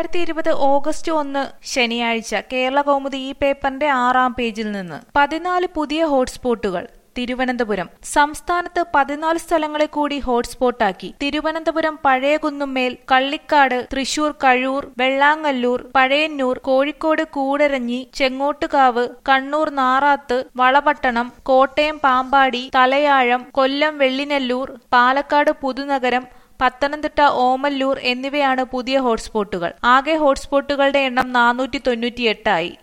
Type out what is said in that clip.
രണ്ടായിരത്തി ഇരുപത് ഓഗസ്റ്റ് ഒന്ന് ശനിയാഴ്ച കേരള കൗമുദി ഈ പേപ്പറിന്റെ ആറാം പേജിൽ നിന്ന് പതിനാല് പുതിയ ഹോട്ട്സ്പോട്ടുകൾ തിരുവനന്തപുരം സംസ്ഥാനത്ത് പതിനാല് സ്ഥലങ്ങളെ കൂടി ഹോട്ട്സ്പോട്ടാക്കി തിരുവനന്തപുരം പഴയകുന്നുമ്മേൽ കള്ളിക്കാട് തൃശൂർ കഴൂർ വെള്ളാങ്ങല്ലൂർ പഴയന്നൂർ കോഴിക്കോട് കൂടരഞ്ഞി ചെങ്ങോട്ടുകാവ് കണ്ണൂർ നാറാത്ത് വളപട്ടണം കോട്ടയം പാമ്പാടി തലയാഴം കൊല്ലം വെള്ളിനെല്ലൂർ പാലക്കാട് പുതുനഗരം പത്തനംതിട്ട ഓമല്ലൂർ എന്നിവയാണ് പുതിയ ഹോട്ട്സ്പോട്ടുകൾ ആകെ ഹോട്ട്സ്പോട്ടുകളുടെ എണ്ണം നാനൂറ്റി തൊണ്ണൂറ്റിയെട്ടായി